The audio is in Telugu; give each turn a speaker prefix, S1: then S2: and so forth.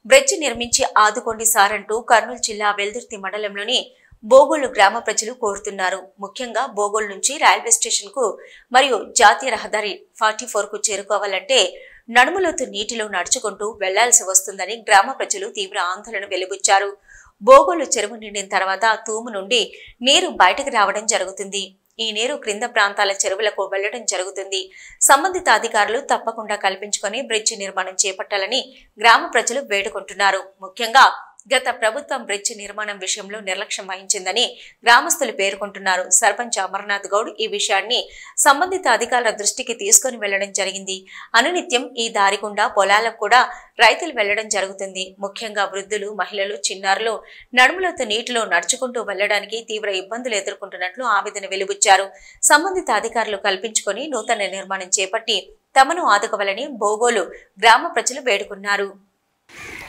S1: బ్రిడ్జి నిర్మించి ఆదుకోండి సార్ అంటూ కర్నూలు జిల్లా వెల్దుర్తి మండలంలోని బోగోలు గ్రామ ప్రజలు కోరుతున్నారు ముఖ్యంగా బోగోలు నుంచి రైల్వే స్టేషన్ కు మరియు జాతీయ రహదారి ఫార్టీ ఫోర్ కు చేరుకోవాలంటే నడుములోతు నీటిలో నడుచుకుంటూ వెళ్లాల్సి వస్తుందని గ్రామ ప్రజలు తీవ్ర ఆందోళన వెలుబుచ్చారు బోగోలు చెరువు నిండిన తర్వాత తూము నుండి నీరు బయటకు రావడం జరుగుతుంది ఈ నీరు క్రింద ప్రాంతాల చెరువులకు వెళ్లడం జరుగుతుంది సంబంధిత అధికారులు తప్పకుండా కల్పించుకొని బ్రిడ్జి నిర్మాణం చేపట్టాలని గ్రామ ప్రజలు వేడుకుంటున్నారు ముఖ్యంగా గత ప్రభుత్వం బ్రిడ్జి నిర్మాణం విషయంలో నిర్లక్ష్యం వహించిందని గ్రామస్తులు పేర్కొంటున్నారు సర్పంచ్ అమర్నాథ్ గౌడ్ ఈ విషయాన్ని సంబంధిత అధికారుల దృష్టికి తీసుకొని వెళ్లడం జరిగింది అనునిత్యం ఈ దారి గుండా పొలాలకు కూడా రైతులు వెళ్లడం జరుగుతుంది ముఖ్యంగా వృద్ధులు మహిళలు చిన్నారులు నడుములతో నీటిలో నడుచుకుంటూ వెళ్లడానికి తీవ్ర ఇబ్బందులు ఎదుర్కొంటున్నట్లు ఆవేదన వెలుబుచ్చారు సంబంధిత అధికారులు కల్పించుకొని నూతన నిర్మాణం చేపట్టి తమను ఆదుకోవాలని బోగోలు గ్రామ ప్రజలు వేడుకున్నారు